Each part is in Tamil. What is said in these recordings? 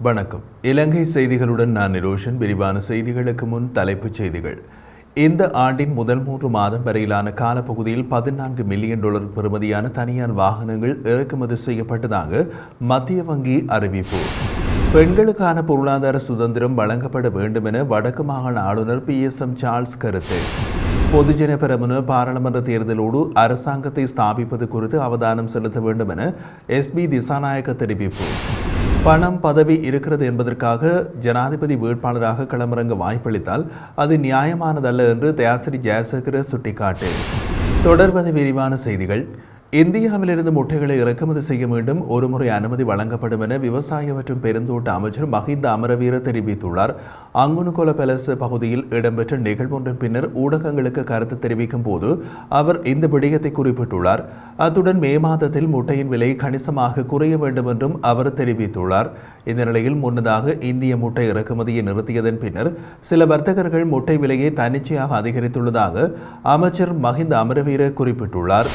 வணக்கம் இலங்கை செய்திகளுடன் நான் நிரோஷன் விரிவான செய்திகளுக்கு முன் தலைப்புச் செய்திகள் இந்த ஆண்டின் முதல் மூன்று மாதம் வரையிலான காலப்பகுதியில் பதினான்கு மில்லியன் டாலர் பெறுமதியான தனியார் வாகனங்கள் இறக்குமதி செய்யப்பட்டதாக மத்திய வங்கி அறிவிப்பு பெண்களுக்கான பொருளாதார சுதந்திரம் வழங்கப்பட வேண்டும் என வடக்கு மாகாண ஆளுநர் பி எஸ் எம் சார்ல்ஸ் கருத்து பொதுஜன பெரமுன பாராளுமன்ற தேர்தலோடு அரசாங்கத்தை ஸ்தாபிப்பது குறித்து அவதானம் செலுத்த வேண்டும் என எஸ்பி திசாநாயக்க தெரிவிப்பு பணம் பதவி இருக்கிறது என்பதற்காக ஜனாதிபதி வேட்பாளராக களமிறங்க வாய்ப்பளித்தால் அது நியாயமானதல்ல என்று தயாசிரி ஜெயசேகர சுட்டிக்காட்டு தொடர்வது விரிவான செய்திகள் இந்தியாவிலிருந்து முட்டைகளை இறக்குமதி செய்ய வேண்டும் ஒருமுறை அனுமதி வழங்கப்படும் என விவசாய மற்றும் பெருந்தோட்ட அமைச்சர் மஹிந்த அமரவீர தெரிவித்துள்ளார் அங்குனுகொல பெலச பகுதியில் இடம்பெற்ற நிகழ்வொன்றின் பின்னர் ஊடகங்களுக்கு கருத்து தெரிவிக்கும் போது அவர் இந்த விடயத்தை குறிப்பிட்டுள்ளார் அத்துடன் மே மாதத்தில் முட்டையின் விலை கணிசமாக குறைய வேண்டும் என்றும் அவர் தெரிவித்துள்ளார் இந்த நிலையில் முன்னதாக இந்திய முட்டை இறக்குமதியை நிறுத்தியதன் பின்னர் சில வர்த்தகர்கள் முட்டை விலையை தன்னிச்சையாக அதிகரித்துள்ளதாக அமைச்சர் மஹிந்த அமரவீர குறிப்பிட்டுள்ளார்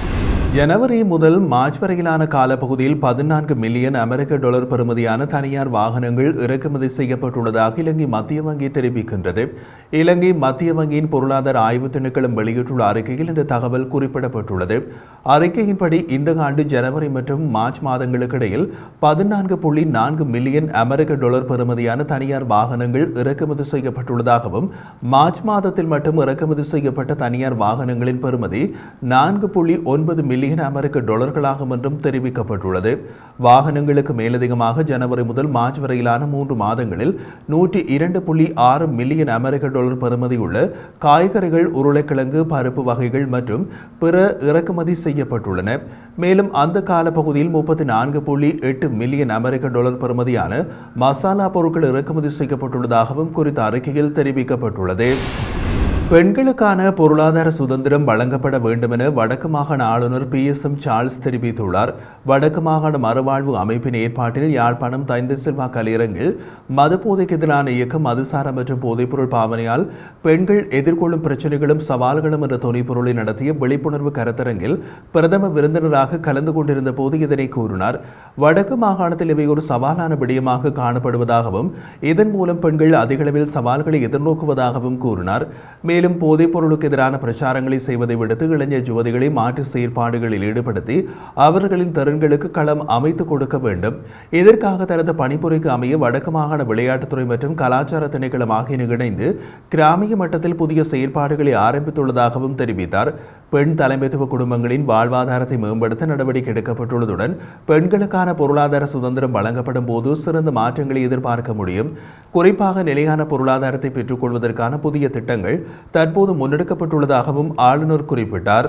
ஜனவரி முதல் மார்ச் வரையிலான காலப்பகுதியில் பதினான்கு மில்லியன் அமெரிக்க டாலர் பெறுமதியான தனியார் வாகனங்கள் இறக்குமதி செய்யப்பட்டுள்ளதாக இலங்கை மத்திய வங்கி தெரிவிக்கின்றது இலங்கை மத்திய வங்கியின் பொருளாதார ஆய்வு திணைக்களம் வெளியிட்டுள்ள அறிக்கையில் இந்த தகவல் குறிப்பிடப்பட்டுள்ளது அறிக்கையின்படி இந்த ஆண்டு ஜனவரி மற்றும் மார்ச் மாதங்களுக்கு இடையில் பதினான்கு புள்ளி நான்கு மில்லியன் அமெரிக்க டாலர் பெறுமதியான தனியார் வாகனங்கள் இறக்குமதி செய்யப்பட்டுள்ளதாகவும் மார்ச் மாதத்தில் மட்டும் இறக்குமதி செய்யப்பட்ட தனியார் வாகனங்களின் பெறுமதி நான்கு புள்ளி ஒன்பது மில்லியன் அமெரிக்க டாலர்களாகும் என்றும் தெரிவிக்கப்பட்டுள்ளது வாகனங்களுக்கு மேலதிகமாக ஜனவரி முதல் மார்ச் வரையிலான மூன்று மாதங்களில் நூற்றி இரண்டு புள்ளி ஆறு மில்லியன் அமெரிக்க டாலர் பெறுமதியுள்ள காய்கறிகள் உருளைக்கிழங்கு பருப்பு வகைகள் மற்றும் பிற இறக்குமதி செய்யப்பட்டுள்ளன மேலும் அந்த காலப்பகுதியில் முப்பத்தி நான்கு புள்ளி எட்டு மில்லியன் அமெரிக்க டாலர் பெறுமதியான மசாலா பொருட்கள் இறக்குமதி செய்யப்பட்டுள்ளதாகவும் குறித்த அறிக்கையில் தெரிவிக்கப்பட்டுள்ளது பெண்களுக்கான பொருளாதார சுதந்திரம் வழங்கப்பட வேண்டும் என வடக்கு மாகாண ஆளுநர் பி எஸ் எம் சார்ல்ஸ் தெரிவித்துள்ளார் வடக்கு மாகாண மறுவாழ்வு அமைப்பின் ஏற்பாட்டில் யாழ்ப்பாணம் தைந்த செல்வா கலையரங்கில் மதுபோதைக்கு எதிரான இயக்கம் மதுசாரம் மற்றும் போதைப்பொருள் பாவனையால் பெண்கள் எதிர்கொள்ளும் பிரச்சனைகளும் சவால்களும் என்ற துணைப்பொருளை நடத்திய விழிப்புணர்வு கருத்தரங்கில் பிரதம விருந்தினராக கலந்து கொண்டிருந்த போது இதனை கூறினார் வடக்கு மாகாணத்தில் இவை ஒரு சவாலான விடயமாக காணப்படுவதாகவும் இதன் மூலம் பெண்கள் அதிகளவில் சவால்களை எதிர்நோக்குவதாகவும் கூறினார் மேலும் போதைப் பொருளுக்கு எதிரான பிரச்சாரங்களை செய்வதை விடுத்து இளைஞர் யுவதிகளை மாற்று செயற்பாடுகளில் ஈடுபடுத்தி அவர்களின் திறன்களுக்கு களம் அமைத்துக் கொடுக்க வேண்டும் இதற்காக தனது பணிப்புரைக்கு அமைய வடக்கு மாகாண விளையாட்டுத்துறை மற்றும் கலாச்சார திணைக்களம் ஆகியன இணைந்து கிராமிய மட்டத்தில் புதிய செயற்பாடுகளை ஆரம்பித்துள்ளதாகவும் தெரிவித்தார் பெண் தலைமைத்துவ குடும்பங்களின் வாழ்வாதாரத்தை மேம்படுத்த நடவடிக்கை எடுக்கப்பட்டுள்ளதுடன் பெண்களுக்கான பொருளாதார சுதந்திரம் வழங்கப்படும் போது சிறந்த மாற்றங்களை எதிர்பார்க்க முடியும் குறிப்பாக நிலையான பொருளாதாரத்தை பெற்றுக்கொள்வதற்கான புதிய திட்டங்கள் தற்போது முன்னெடுக்கப்பட்டுள்ளதாகவும் ஆளுநர் குறிப்பிட்டார்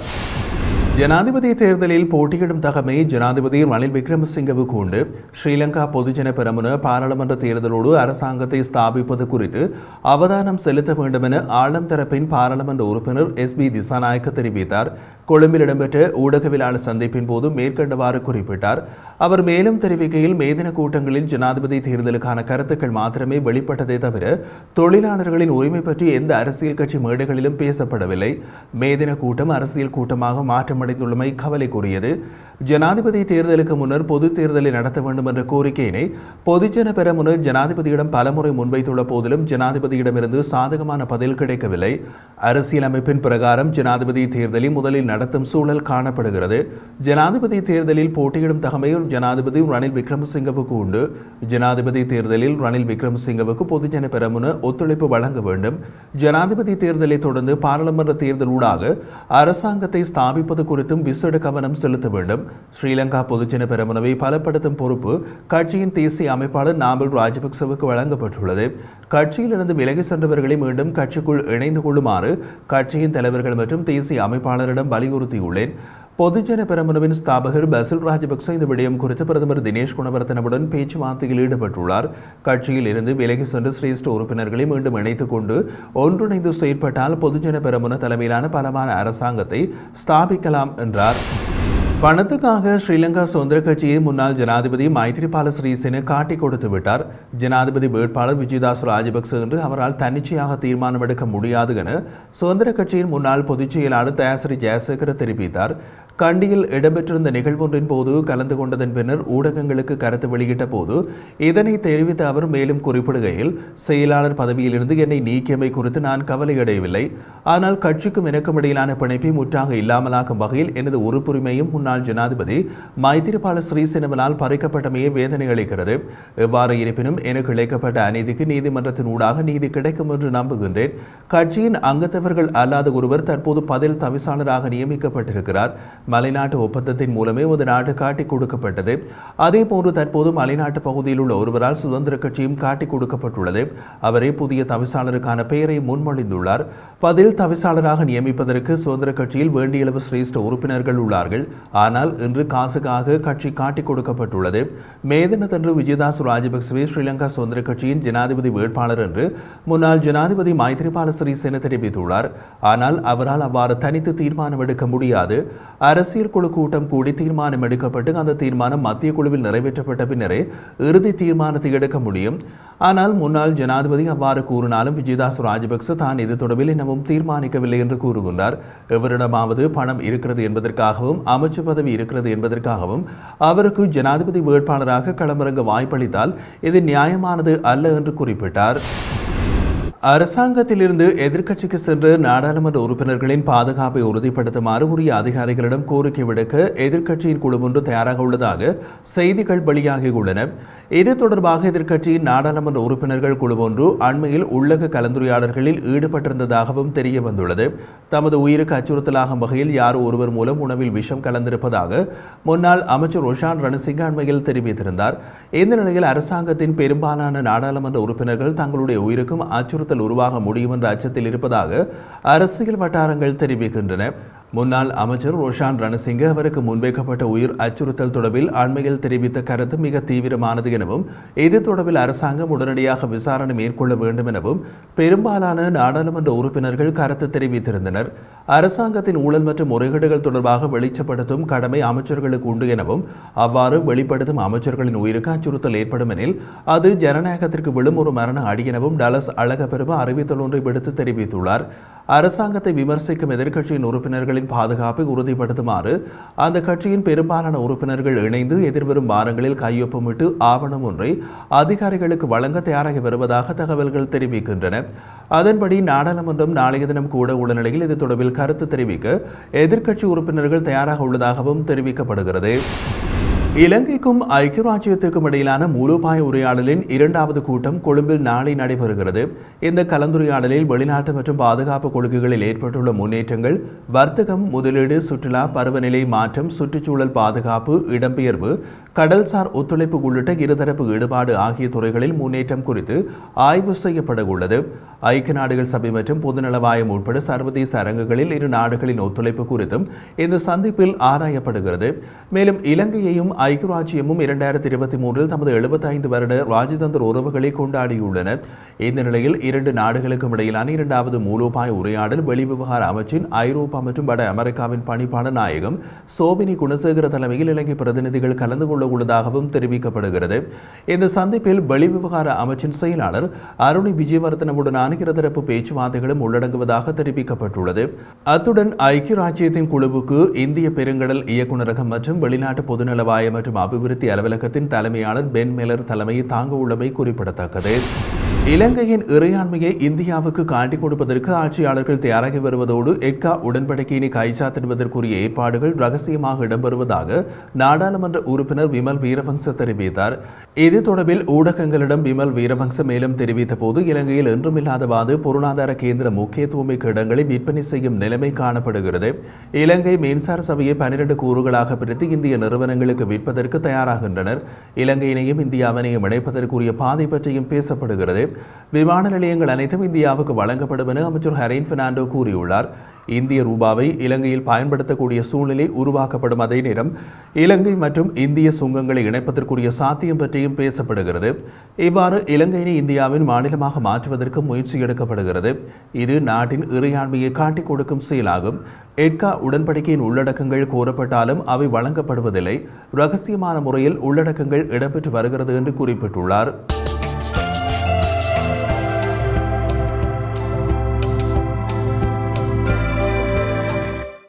ஜனாதிபதி தேர்தலில் போட்டியிடும் தகமை ஜனாதிபதி ரணில் விக்ரமசிங்கவுக்கு உண்டு ஸ்ரீலங்கா பொதுஜன பெரமுன பாராளுமன்ற தேர்தலோடு அரசாங்கத்தை ஸ்தாபிப்பது குறித்து அவதானம் செலுத்த வேண்டும் என ஆளும் தரப்பின் பாராளுமன்ற உறுப்பினர் எஸ் பி திசாநாயக்க தெரிவித்தார் கொழும்பில் இடம்பெற்ற ஊடகவியலாளர் சந்திப்பின் போது மேற்கண்டவாறு குறிப்பிட்டார் அவர் மேலும் தெரிவிக்கையில் மேதின கூட்டங்களில் ஜனாதிபதி தேர்தலுக்கான கருத்துக்கள் மாத்திரமே வெளிப்பட்டதே தவிர தொழிலாளர்களின் உரிமை பற்றி எந்த அரசியல் கட்சி மேடைகளிலும் பேசப்படவில்லை மேதின கூட்டம் அரசியல் கூட்டமாக மாற்றமடைந்துள்ளமை கவலைக்குரியது ஜனாதிபதி தேர்தலுக்கு முன்னர் பொது தேர்தலை நடத்த வேண்டும் என்ற கோரிக்கையினை பொதுஜன பெற முன்னர் ஜனாதிபதியிடம் பலமுறை முன்வைத்துள்ள போதிலும் ஜனாதிபதியிடமிருந்து சாதகமான பதில் கிடைக்கவில்லை அரசியலமைப்பின் பிரகாரம் ஜனாதிபதி தேர்தலை முதலில் நடத்தும் சூழல் காணப்படுகிறது ஜனாதிபதி தேர்தலில் போட்டியிடும் தகமையில் ஜனாதிபதி ரணில் விக்ரமசிங்கவுக்கு உண்டு ஜனாதிபதி தேர்தலில் ரணில் விக்ரமசிங்கவுக்கு பொதுஜன பெரமுன ஒத்துழைப்பு வழங்க வேண்டும் ஜனாதிபதி தேர்தலை தொடர்ந்து பாராளுமன்ற தேர்தல் ஊடாக அரசாங்கத்தை ஸ்தாபிப்பது குறித்தும் விசேட கவனம் செலுத்த வேண்டும் ஸ்ரீலங்கா பொதுஜன பெரமுனவை பலப்படுத்தும் பொறுப்பு கட்சியின் தேசிய அமைப்பாளர் நாமல் ராஜபக்சவுக்கு வழங்கப்பட்டுள்ளது கட்சியிலிருந்து விலகி சென்றவர்களை மீண்டும் கட்சிக்குள் இணைந்து கொள்ளுமாறு கட்சியின் தலைவர்கள் மற்றும் தேசிய அமைப்பாளரிடம் வலியுறுத்தியுள்ளேன் பொதுஜன பெரமுனவின் ஸ்தாபகர் பசில் ராஜபக்ச இந்த விடயம் குறித்து பிரதமர் தினேஷ் குணவர்த்தனவுடன் பேச்சுவார்த்தையில் ஈடுபட்டுள்ளார் கட்சியில் இருந்து விலகி சென்ற சிரேஷ்ட உறுப்பினர்களை மீண்டும் இணைத்துக் கொண்டு ஒன்றிணைந்து செயற்பட்டால் பொதுஜன பெரமுன தலைமையிலான பலமான அரசாங்கத்தை ஸ்தாபிக்கலாம் என்றார் பணத்துக்காக ஸ்ரீலங்கா சுதந்திர கட்சியின் முன்னாள் ஜனாதிபதி மைத்ரிபால சிறிசேன காட்டிக் கொடுத்து விட்டார் ஜனாதிபதி வேட்பாளர் விஜயதாஸ் ராஜபக்ச என்று அவரால் தன்னிச்சையாக தீர்மானம் எடுக்க முடியாது என சுதந்திர கட்சியின் முன்னாள் பொதுச் செயலாளர் தயாசிரி ஜெயசேகர தெரிவித்தார் கண்டியில் இடம்பெற்றிருந்த நிகழ்வொன்றின் போது கலந்து கொண்டதன் பின்னர் ஊடகங்களுக்கு கருத்து வெளியிட்ட போது இதனை தெரிவித்த அவர் மேலும் குறிப்பிடுகையில் செயலாளர் பதவியிலிருந்து என்னை நீக்கியமை குறித்து நான் கவலையடையவில்லை ஆனால் கட்சிக்கும் எனக்கும் இடையிலான பிணைப்பை முற்றாக இல்லாமலாக்கும் வகையில் எனது உறுப்புரிமையும் முன்னாள் ஜனாதிபதி மைத்திரிபால ஸ்ரீசேனவனால் பறிக்கப்பட்டமையே வேதனை அளிக்கிறது எவ்வாறு இருப்பினும் எனக்கு இழைக்கப்பட்ட அநீதிக்கு நீதிமன்றத்தின் ஊடாக நீதி கிடைக்கும் என்று நம்புகின்றேன் கட்சியின் அங்கத்தவர்கள் அல்லாத ஒருவர் தற்போது பதில் தவிசாளராக நியமிக்கப்பட்டிருக்கிறார் மலைநாட்டு ஒப்பந்தத்தின் மூலமே ஒரு நாடு காட்டிக் கொடுக்கப்பட்டது அதே போன்று தற்போது மலைநாட்டு பகுதியில் உள்ள ஒருவரால் சுதந்திர கட்சியும் காட்டிக் கொடுக்கப்பட்டுள்ளது அவரே புதிய தவிசாளருக்கான பெயரை முன்மொழிந்துள்ளார் பதில் தவிசாளராக நியமிப்பதற்கு சுதந்திர கட்சியில் வேண்டியளவு சிரேஷ்ட உறுப்பினர்கள் உள்ளார்கள் ஆனால் இன்று காசுக்காக கட்சி காட்டிக் கொடுக்கப்பட்டுள்ளது மே தினத்தன்று விஜயதாஸ் ராஜபக்சவே ஸ்ரீலங்கா சுதந்திர கட்சியின் ஜனாதிபதி வேட்பாளர் என்று முன்னாள் ஜனாதிபதி மைத்ரிபால சிறிசேன தெரிவித்துள்ளார் ஆனால் அவரால் அவ்வாறு தனித்து தீர்மானம் எடுக்க முடியாது அரசியல் குழு கூட்டம் கூடி தீர்மானம் எடுக்கப்பட்டு அந்த தீர்மானம் மத்திய குழுவில் நிறைவேற்றப்பட்ட பின்னரே இறுதி தீர்மானத்தை எடுக்க முடியும் ஆனால் முன்னாள் ஜனாதிபதி அவ்வாறு கூறினாலும் விஜயதாஸ் ராஜபக்ச தான் இது தொடர்பில் இன்னமும் தீர்மானிக்கவில்லை என்று கூறுகின்றார் எவரிடமாவது பணம் இருக்கிறது என்பதற்காகவும் அமைச்சு பதவி இருக்கிறது என்பதற்காகவும் அவருக்கு ஜனாதிபதி வேட்பாளராக களமிறங்க வாய்ப்பளித்தால் இது நியாயமானது அல்ல என்று குறிப்பிட்டார் அரசாங்கத்திலிருந்து எதிர்க்கட்சிக்கு சென்ற நாடாளுமன்ற உறுப்பினர்களின் பாதுகாப்பை உறுதிப்படுத்துமாறு உரிய அதிகாரிகளிடம் கோரிக்கை விடுக்க எதிர்க்கட்சியின் குழு ஒன்று தயாராக உள்ளதாக செய்திகள் வெளியாகியுள்ளன இது தொடர்பாக எதிர்க்கட்சியின் நாடாளுமன்ற உறுப்பினர்கள் குழு ஒன்று அண்மையில் உள்ளக கலந்துரையாடல்களில் ஈடுபட்டிருந்ததாகவும் தெரிய வந்துள்ளது தமது உயிருக்கு அச்சுறுத்தலாகும் வகையில் யாரோ ஒருவர் மூலம் உணவில் விஷம் கலந்திருப்பதாக முன்னாள் அமைச்சர் ரோஷான் ரணசிங்க அண்மையில் தெரிவித்திருந்தார் இந்த நிலையில் அரசாங்கத்தின் பெரும்பாலான நாடாளுமன்ற உறுப்பினர்கள் தங்களுடைய உயிருக்கும் அச்சுறுத்தல் உருவாக முடியும் என்ற அச்சத்தில் இருப்பதாக அரசியல் வட்டாரங்கள் தெரிவிக்கின்றன முன்னாள் அமைச்சர் ரோஷான் ரணசிங்க அவருக்கு முன்வைக்கப்பட்ட உயிர் அச்சுறுத்தல் தொடர்பில் அண்மையில் தெரிவித்த கருத்து மிக தீவிரமானது எனவும் இது தொடர்பில் அரசாங்கம் உடனடியாக விசாரணை மேற்கொள்ள வேண்டும் எனவும் பெரும்பாலான நாடாளுமன்ற உறுப்பினர்கள் கருத்து தெரிவித்திருந்தனர் அரசாங்கத்தின் ஊழல் மற்றும் முறைகேடுகள் தொடர்பாக வெளிச்சப்படுத்தும் கடமை அமைச்சர்களுக்கு உண்டு எனவும் அவ்வாறு வெளிப்படுத்தும் அமைச்சர்களின் உயிருக்கு அச்சுறுத்தல் ஏற்படும் எனில் அது ஜனநாயகத்திற்கு விழும் ஒரு மரண அடி எனவும் டலஸ் அழகப்பெரும அறிவித்தல் ஒன்றை விடுத்து தெரிவித்துள்ளார் அரசாங்கத்தை விமர்சிக்கும் எதிர்க்கட்சியின் உறுப்பினர்களின் பாதுகாப்பை உறுதிப்படுத்துமாறு அந்த கட்சியின் பெரும்பாலான உறுப்பினர்கள் இணைந்து எதிர்வரும் வாரங்களில் கையொப்பமிட்டு ஆவணம் ஒன்றை அதிகாரிகளுக்கு வழங்க தயாராகி வருவதாக தகவல்கள் தெரிவிக்கின்றன அதன்படி நாடாளுமன்றம் நாளைய தினம் கூட உள்ள நிலையில் இது தொடர்பில் கருத்து தெரிவிக்க எதிர்க்கட்சி உறுப்பினர்கள் தயாராக உள்ளதாகவும் தெரிவிக்கப்படுகிறது இலங்கைக்கும் ஐக்கிய ராஜ்யத்திற்கும் இடையிலான மூலோபாய உரையாடலின் இரண்டாவது கூட்டம் கொழும்பில் நாளை நடைபெறுகிறது இந்த கலந்துரையாடலில் வெளிநாட்டு மற்றும் பாதுகாப்பு கொள்கைகளில் ஏற்பட்டுள்ள முன்னேற்றங்கள் வர்த்தகம் முதலீடு சுற்றுலா பருவநிலை மாற்றம் சுற்றுச்சூழல் பாதுகாப்பு இடம்பெயர்வு கடல்சார் ஒத்துழைப்பு உள்ளிட்ட இருதரப்பு ஈடுபாடு ஆகிய துறைகளில் முன்னேற்றம் குறித்து ஆய்வு செய்யப்பட உள்ளது ஐக்கிய நாடுகள் சபை மற்றும் பொதுநலவாயம் உட்பட சர்வதேச அரங்குகளில் இரு நாடுகளின் ஒத்துழைப்பு குறித்தும் இந்த சந்திப்பில் ஆராயப்படுகிறது மேலும் இலங்கையையும் ஐக்கிய ராஜ்யமும் இரண்டாயிரத்தி இருபத்தி மூன்றில் தமது எழுபத்தைந்து வருட ராஜதந்திர உறவுகளை கொண்டாடியுள்ளன இந்த நிலையில் இரண்டு நாடுகளுக்கும் இடையிலான இரண்டாவது மூலோபாய உரையாடல் வெளிவிவகார அமைச்சின் ஐரோப்பா மற்றும் வட அமெரிக்காவின் பணிப்பாளர் நாயகம் சோபினி குணசேகர தலைமையில் இலங்கை பிரதிநிதிகள் கலந்து கொள்ள உள்ளதாகவும் தெரிவிக்கப்படுகிறது இந்த சந்திப்பில் வெளிவிவகார அமைச்சின் செயலாளர் அருணி விஜயவர்தனவுடனான இருதரப்பு பேச்சுவார்த்தைகளும் உள்ளடங்குவதாக தெரிவிக்கப்பட்டுள்ளது அத்துடன் ஐக்கிய ராஜ்யத்தின் குழுவுக்கு இந்திய பெருங்கடல் இயக்குநரகம் மற்றும் வெளிநாட்டு பொதுநலவாய மற்றும் அபிவிருத்தி அலுவலகத்தின் தலைமையாளர் பென் மெலர் தலைமையை தாங்க உள்ளமை குறிப்பிடத்தக்கது இலங்கையின் இறையாண்மையை இந்தியாவுக்கு காட்டிக் கொடுப்பதற்கு ஆட்சியாளர்கள் தயாராகி வருவதோடு எட்கா உடன்படிக்கையினை கைச்சாத்திடுவதற்குரிய ஏற்பாடுகள் ரகசியமாக இடம்பெறுவதாக நாடாளுமன்ற உறுப்பினர் விமல் வீரவங்ச தெரிவித்தார் இது தொடர்பில் ஊடகங்களிடம் விமல் வீரவங்ச மேலும் தெரிவித்த போது இலங்கையில் என்றுமில்லாதவாறு பொருளாதார கேந்திர முக்கியத்துவமிக்க இடங்களை விற்பனை செய்யும் நிலைமை காணப்படுகிறது இலங்கை மின்சார சபையை பனிரெண்டு கூறுகளாக பிரித்து இந்திய நிறுவனங்களுக்கு விற்பதற்கு தயாராகின்றனர் இலங்கையினையும் இந்தியாவினையும் இணைப்பதற்குரிய பாதை பற்றியும் பேசப்படுகிறது விமான நிலையங்கள் அனைத்தும் இந்தியாவுக்கு வழங்கப்படும் என அமைச்சர் ஹரீன் பெர்னாண்டோ கூறியுள்ளார் இந்திய ரூபாவை இலங்கையில் பயன்படுத்தக்கூடிய சூழ்நிலை உருவாக்கப்படும் அதே நேரம் இலங்கை மற்றும் இந்திய சுங்கங்களை இணைப்பதற்குரிய சாத்தியம் பற்றியும் பேசப்படுகிறது இவ்வாறு இலங்கையினை இந்தியாவின் மாநிலமாக மாற்றுவதற்கு முயற்சி எடுக்கப்படுகிறது இது நாட்டின் இறையாண்மையை காட்டிக் கொடுக்கும் செயலாகும் எட்கா உடன்படிக்கையின் உள்ளடக்கங்கள் கோரப்பட்டாலும் அவை வழங்கப்படுவதில்லை ரகசியமான முறையில் உள்ளடக்கங்கள் இடம்பெற்று வருகிறது என்று குறிப்பிட்டுள்ளார்